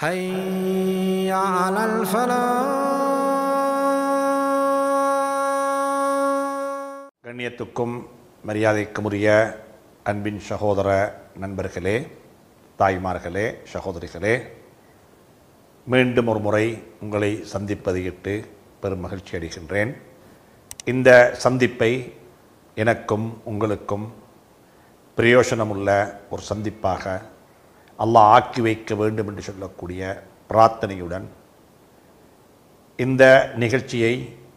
حي على الفلاح கண்ணியத்துக்கும் மரியாதைக்குமுரிய அன்பின் சகோதர நண்பர்களே தாய்மார்களே சகோதரிகளே மீண்டும் ஒரு முறை உங்களை சந்திப்பதையிட்டு பெரும் மகிழ்ச்சி அடைகின்றேன் இந்த சந்திப்பை எனக்கும் உங்களுக்கும் பிரயோசனமுள்ள ஒரு சந்திப்பாக அல்லாஹ் ஆக்கி வைக்க வேண்டும் என்று சொல்லக்கூடிய பிரார்த்தனையுடன் இந்த நிகழ்ச்சியை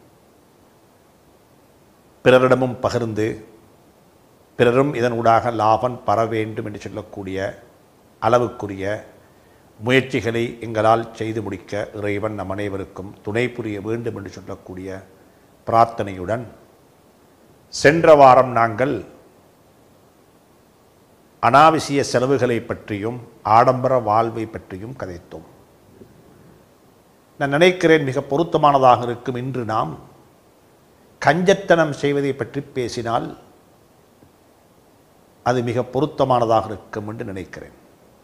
பிறரிடமும் பகிர்ந்து பிறரும் இதனூடாக லாபம் பெற வேண்டும் என்று சொல்லக்கூடிய அளவுக்குரிய முயற்சிகளை எங்களால் செய்து முடிக்க இறைவன் நம் அனைவருக்கும் துணை புரிய வேண்டும் என்று சொல்லக்கூடிய பிரார்த்தனையுடன் சென்ற வாரம் நாங்கள் அனாவசிய செலவுகளை பற்றியும் ஆடம்பர வாழ்வை பற்றியும் கதைத்தோம் நான் நினைக்கிறேன் மிக பொருத்தமானதாக இருக்கும் இன்று நாம் கஞ்சத்தனம் செய்வதை பற்றி பேசினால் அது மிக பொருத்தமானதாக இருக்கும் என்று நினைக்கிறேன்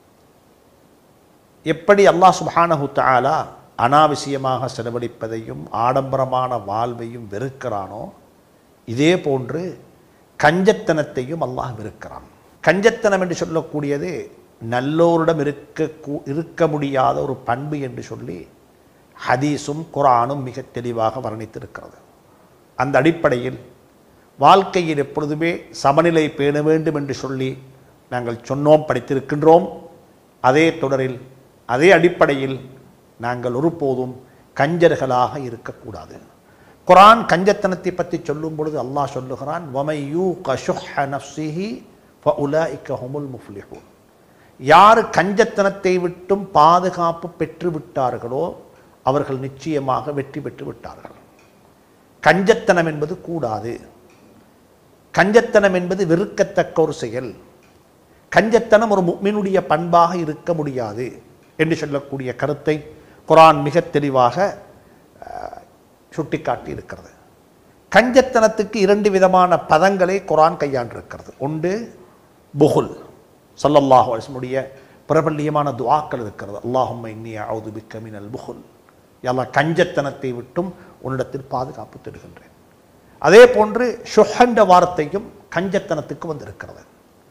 எப்படி அல்லாஹ் சுப்ஹானஹு தஆலா அனாவசியமாக செலவழிப்பதையும் ஆடம்பரமான வாழ்வையும் வெறுக்கிறானோ இதே போன்று கஞ்சத்தனத்தையும் அல்லாஹ் வெறுக்கிறான் கஞ்சத்தனம் என்று சொல்லக்கூடியது நல்லோரிடம் இருக்க கூ- இருக்க முடியாத ஒரு பண்பு என்று சொல்லி ஹதீஸும் குர்ஆனும் மிக தெளிவாக வர்ணித்திருக்கிறது அந்த அடிப்படையில் வாழ்க்கையில் எப்பொழுதுமே சமநிலை பேண வேண்டும் என்று சொல்லி நாங்கள் சொன்னோம் படித்திருக்கின்றோம் அதே தொடரில் அதே அடிப்படையில் நாங்கள் ஒருபோதும் கஞ்சர்களாக இருக்கக்கூடாது குர்ஆன் கஞ்சத்தனத்தை பற்றி சொல்லும் பொழுது அல்லாஹ் சொல்லுகிறான் வமை யூ கஷுஹ நஃப்ஸிஹி ஃபஉலாஇக ஹுமுல் முஃப்லிஹூன் யார் கஞ்சத்தனத்தை விட்டும் பாதுகாப்பு பெற்று விட்டார்களோ அவர்கள் நிச்சயமாக வெற்றி பெற்று விட்டார்கள் கஞ்சத்தனம் என்பது கூடாது கஞ்சத்தனம் என்பது வெறுக்கத்தக்க ஒரு செயல் கஞ்சத்தனம் ஒரு முக்மினுடைய பண்பாக இருக்க முடியாது என்று சொல்லக்கூடிய கருத்தை குர்ஆன் மிக தெளிவாக அஹ், சுட்டிக்காட்டி இருக்கிறது கஞ்சத்தனத்துக்கு இரண்டு விதமான பதங்களை குர்ஆன் கையாண்டிருக்கிறது ஒன்று புகுல் ஸல்லல்லாஹு அலைஹி வஸல்லுடைய பிரபல்யமான துஆக்கள் இருக்கிறது அல்லாஹும்ம இன்னி அவுது பிக்க மினல் புகுல் யல்லா கஞ்சத்தனத்தை விட்டும் உன்னிடத்தில் பாதுகாப்பு தேடுகின்றேன் அதே போன்று ஷுஹ் வார்த்தையும் கஞ்சத்தனத்துக்கு வந்திருக்கிறது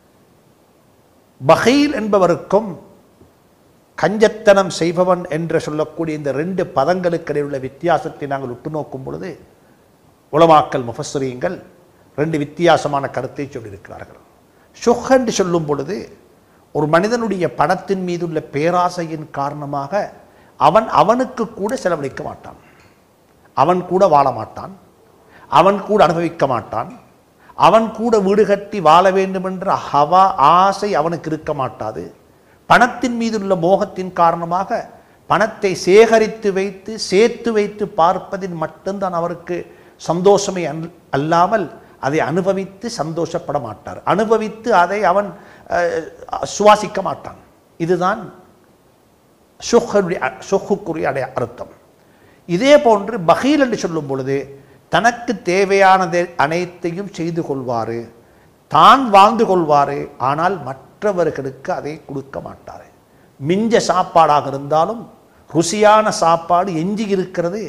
பஹீல் என்பவருக்கும் கஞ்சத்தனம் செய்பவன் என்று சொல்லக்கூடிய இந்த ரெண்டு பதங்களுக்கு இடையில் உள்ள வித்தியாசத்தை நாங்கள் உற்று நோக்கும் பொழுது உலமாக்கல் முஃபஸ்ஸரீங்கள் ரெண்டு வித்தியாசமான கருத்தை சொல்லியிருக்கிறார்கள் ஷுஹ் என்று சொல்லும் பொழுது ஒரு மனிதனுடைய பணத்தின் மீதுள்ள பேராசையின் காரணமாக அவன் அவனுக்கு கூட செலவழிக்க மாட்டான் அவன் கூட வாழ மாட்டான் அவன் கூட அனுபவிக்க மாட்டான் அவன் கூட வீடு கட்டி வாழ வேண்டும் என்ற ஹவா ஆசை அவனுக்கு இருக்க மாட்டாது பணத்தின் மீதுள்ள மோகத்தின் காரணமாக பணத்தை சேகரித்து வைத்து சேர்த்து வைத்து பார்ப்பதில் மட்டும்தான் அவருக்கு சந்தோஷமே அல்- அல்லாமல் அதை அனுபவித்து சந்தோஷப்பட மாட்டார் அனுபவித்து அதை அவன் அஹ், சுவாசிக்க மாட்டான் இதுதான் ஷுஹுடைய ஷுஹுக்குரிய அடைய அர்த்தம் இதே போன்று பகீல் என்று சொல்லும் பொழுது தனக்கு தேவையானதை அனைத்தையும் செய்து கொள்வாரு தான் வாழ்ந்து கொள்வாரு ஆனால் மற்றவர்களுக்கு அதை கொடுக்க மாட்டார் மிஞ்ச சாப்பாடாக இருந்தாலும் ருசியான சாப்பாடு எஞ்சி இருக்கிறது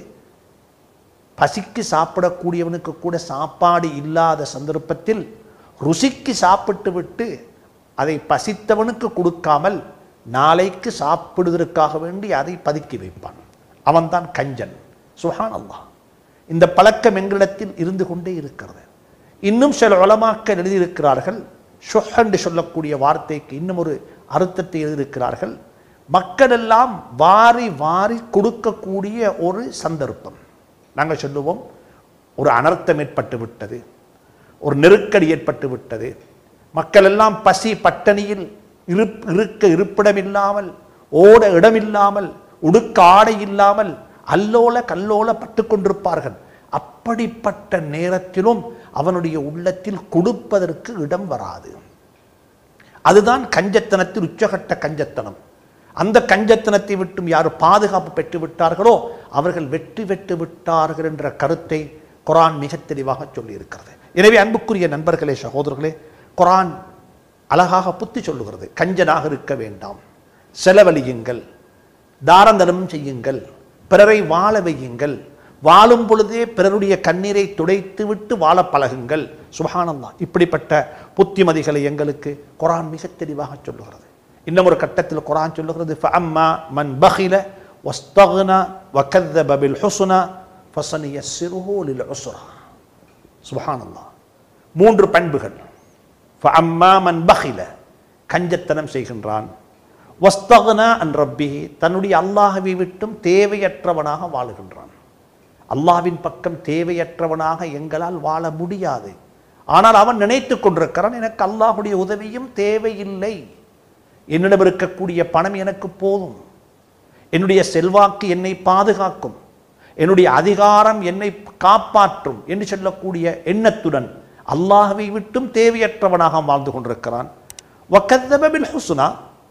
பசிக்கு சாப்பிடக்கூடியவனுக்கு கூட சாப்பாடு இல்லாத சந்தர்ப்பத்தில் ருசிக்கு சாப்பிட்டு விட்டு அதை பசித்தவனுக்கு கொடுக்காமல் நாளைக்கு சாப்பிடுவதற்காக வேண்டி அதை பதுக்கி வைப்பான் அவன்தான் கஞ்சன் சுஹான் அல்லாஹ் இந்த பழக்கம் எங்களிடத்தில் இருந்து கொண்டே இருக்கிறது இன்னும் சில உலமாக்கள் எழுதியிருக்கிறார்கள் ஷுஹ் என்று சொல்லக்கூடிய வார்த்தைக்கு இன்னும் ஒரு அர்த்தத்தை எழுதியிருக்கிறார்கள் மக்கள் எல்லாம் வாரி வாரி கொடுக்கக்கூடிய ஒரு சந்தர்ப்பம் நாங்கள் சொல்லுவோம் ஒரு அனர்த்தம் ஏற்பட்டு விட்டது ஒரு நெருக்கடி ஏற்பட்டு விட்டது மக்கள் எல்லாம் பசி பட்டணியில் இருப் இருக்க இருப்பிடமில்லாமல் ஓட இடமில்லாமல் உடுக்க ஆடை இல்லாமல் அல்லோல கல்லோல பட்டு கொண்டிருப்பார்கள் அப்படிப்பட்ட நேரத்திலும் அவனுடைய உள்ளத்தில் கொடுப்பதற்கு இடம் வராது அதுதான் கஞ்சத்தனத்தில் உச்சகட்ட கஞ்சத்தனம் அந்த கஞ்சத்தனத்தை விட்டும் யார் பாதுகாப்பு பெற்று விட்டார்களோ அவர்கள் வெற்றி பெற்று விட்டார்கள் என்ற கருத்தை குரான் மிக தெளிவாக சொல்லியிருக்கிறது எனவே அன்புக்குரிய நண்பர்களே சகோதரர்களே குரான் அழகாக புத்தி சொல்லுகிறது கஞ்சனாக இருக்க வேண்டாம் செலவழியுங்கள் தாரம் தர்மம் செய்யுங்கள் பிறரை வாழ வையுங்கள் வாழும் பொழுதே பிறருடைய கண்ணீரை துடைத்து விட்டு வாழ பழகுங்கள் சுபஹானல்லாஹ் இப்படிப்பட்ட புத்திமதிகளை எங்களுக்கு குரான் மிக தெளிவாக சொல்லுகிறது இன்னும் ஒரு கட்டத்தில் குரான் சொல்லுகிறது ஃபஅம்மா மன் பகில வஸ்தக்னா வகذب بالحسنى فسنيسره للعسرى சுபஹானல்லாஹ் மூன்று பண்புகள் ஃபஅம்மா மன் பகில கஞ்சத்தனம் செய்கின்றான் வஸ்தக்னா அன் ரப்பிஹி தன்னுடைய அல்லாஹ்வை விட்டும் தேவையற்றவனாக வாழுகின்றான் அல்லாஹ்வின் பக்கம் தேவையற்றவனாக எங்களால் வாழ முடியாது ஆனால் அவன் நினைத்து கொண்டிருக்கிறான் எனக்கு அல்லாஹ்வுடைய உதவியும் தேவையில்லை என்னிடம் இருக்கக்கூடிய பணம் எனக்கு போதும் என்னுடைய செல்வாக்கு என்னை பாதுகாக்கும் என்னுடைய அதிகாரம் என்னை காப்பாற்றும் என்று சொல்லக்கூடிய எண்ணத்துடன் அல்லாஹ்வை விட்டும் தேவையற்றவனாக வாழ்ந்து கொண்டிருக்கிறான் வக்கத்தப பில் ஹுஸ்னா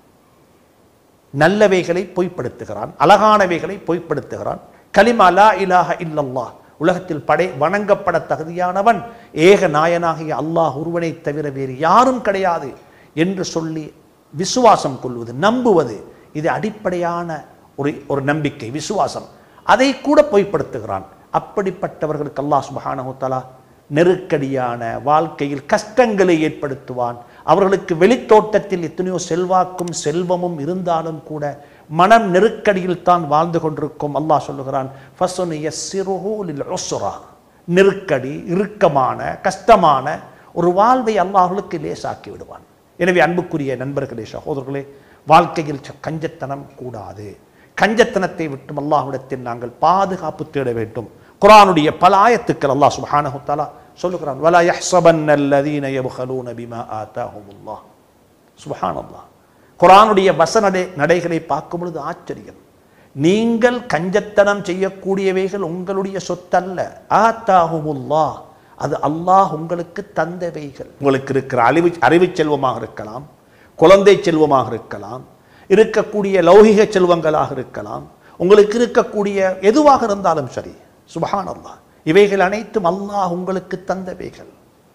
நல்லவைகளை பொய்ப்படுத்துகிறான் அழகானவைகளை பொய்ப்படுத்துகிறான் கலிமா லா இலாஹ இல்லல்லாஹ் உலகத்தில் படை வணங்கப்பட தகுதியானவன் ஏக நாயனாகிய அல்லாஹ் ஒருவனை தவிர வேறு யாரும் கிடையாது என்று சொல்லி விசுவாசம் கொள்வது நம்புவது இது அடிப்படையான ஒரு ஒரு நம்பிக்கை விசுவாசம் அதை கூட பொய்ப்படுத்துகிறான் அப்படிப்பட்டவர்களுக்கு அல்லாஹ் சுபஹானஹு தஆலா நெருக்கடியான வாழ்க்கையில் கஷ்டங்களை ஏற்படுத்துவான் அவர்களுக்கு வெளித்தோட்டத்தில் எத்தனையோ செல்வாக்கும் செல்வமும் இருந்தாலும் கூட மனம் நெருக்கடியில் தான் வாழ்ந்து கொண்டிருக்கும் அல்லாஹ் சொல்லுகிறான் "ஃபஸ்ஸுனு யஸ்ஸிருஹு லில் உஸ்ரா." நெருக்கடி இறுக்கமான கஷ்டமான ஒரு வாழ்வை அல்லாஹ் அவர்களுக்கு லேசாக்கி விடுவான் எனவே அன்புக்குரிய நண்பர்களே சகோதரர்களே வாழ்க்கையில் ச- கஞ்சத்தனம் கூடாது கஞ்சத்தனத்தை விட்டும் அல்லாஹ்விடத்தில் நாங்கள் பாதுகாப்பு தேட வேண்டும் குர்ஆனுடைய பல ஆயத்துக்கள் அல்லாஹ் சுப்ஹானஹு தஆலா சொல்லுகிறான் வலா யஹ்ஸபன்ன அல்லதீன யப்கலூன பிமா ஆதாஹுமுல்லாஹ் சுப்ஹானல்லாஹ் குர்ஆனுடைய வசன நடை நடைகளை பார்க்கும் பொழுது ஆச்சரியம் நீங்கள் கஞ்சத்தனம் செய்யக்கூடியவைகள் உங்களுடைய சொத்தல்ல ஆத்தாஹுமுல்லாஹ் அது அல்லாஹ் உங்களுக்கு தந்தவைகள் உங்களுக்கு இருக்கிற அறிவு அறிவு செல்வமாக இருக்கலாம் குழந்தை செல்வமாக இருக்கலாம் இருக்கக்கூடிய லௌகிக செல்வங்களாக இருக்கலாம் உங்களுக்கு இருக்கக்கூடிய எதுவாக இருந்தாலும் சரி சுபஹானல்லாஹ் இவைகள் அனைத்தும் அல்லாஹ் உங்களுக்கு தந்தவைகள்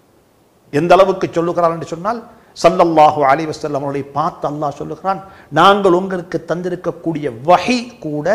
எந்த அளவுக்கு சொல்லுகிறான் என்று சொன்னால் சல்லல்லாஹு அலைஹி வஸல்லம் அவர்களை பார்த்து அல்லாஹ் சொல்லுகிறான் நாங்கள் உங்களுக்கு தந்திருக்கக்கூடிய வஹி கூட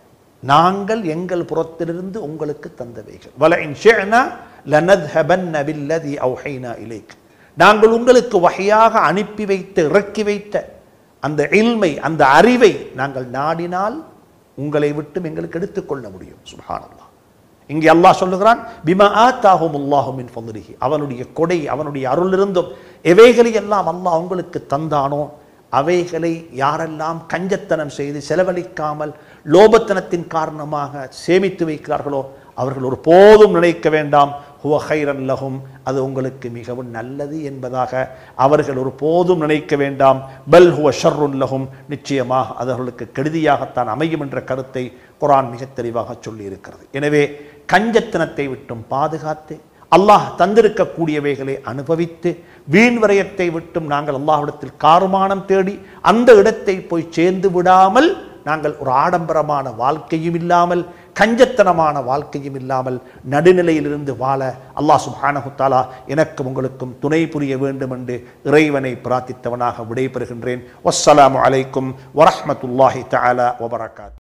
நாங்கள் எங்கள் புறத்திலிருந்து உங்களுக்கு தந்தவைகள் வல இன் ஷிஅனா லனத்ஹபன்ன பில்லதி அவ்ஹைனா இலைக் நாங்கள் உங்களுக்கு வகையாக அனுப்பி வைத்த இறக்கி வைத்த அந்த இல்மை அந்த அறிவை நாங்கள் நாடினால் உங்களை விட்டும் எங்களுக்கு எடுத்துக்கொள்ள முடியும் சுப்ஹானல்லாஹ் இங்கே அல்லாஹ் சொல்லுகிறான் பிமா ஆத்தாஹும் அல்லாஹு மின் ஃபضலிஹி அவனுடைய கொடை அவனுடைய அருளிருந்தும் எவைகளை எல்லாம் அல்லாஹ் உங்களுக்கு தந்தானோ அவைகளை யாரெல்லாம் கஞ்சத்தனம் செய்து செலவழிக்காமல் லோபத்தனத்தின் காரணமாக சேமித்து வைக்கிறார்களோ அவர்கள் ஒரு போதும் நினைக்க வேண்டாம் ஹுவ ஹைரன் லஹும் அது உங்களுக்கு மிகவும் நல்லது என்பதாக அவர்கள் ஒரு போதும் நினைக்க வேண்டாம் பல் ஹுவ ஷர்ருன் லஹும் நிச்சயமாக அது அவர்களுக்கு கெடுதியாகத்தான் அமையும் என்ற கருத்தை குர்ஆன் மிக தெளிவாக சொல்லி இருக்கிறது எனவே கஞ்சத்தனத்தை விட்டும் பாதுகாத்து அல்லாஹ் தந்திருக்கக்கூடியவைகளை அனுபவித்து வீண் விரயத்தை விட்டும் நாங்கள் அல்லாஹ்விடத்தில் காருமானம் தேடி அந்த இடத்தை போய் சேர்ந்து விடாமல் நாங்கள் ஒரு ஆடம்பரமான வாழ்க்கையும் இல்லாமல் கஞ்சத்தனமான வாழ்க்கையும் இல்லாமல் நடுநிலையிலிருந்து வாழ அல்லாஹ் சுப்ஹானஹு தஆலா எனக்கும் உங்களுக்கும் துணை புரிய வேண்டும் என்று இறைவனை பிரார்த்தித்தவனாக விடைபெறுகின்றேன் வஸ்ஸலாமு அலைக்கும் வரஹ்மத்துல்லாஹி தஆலா வபரகாத்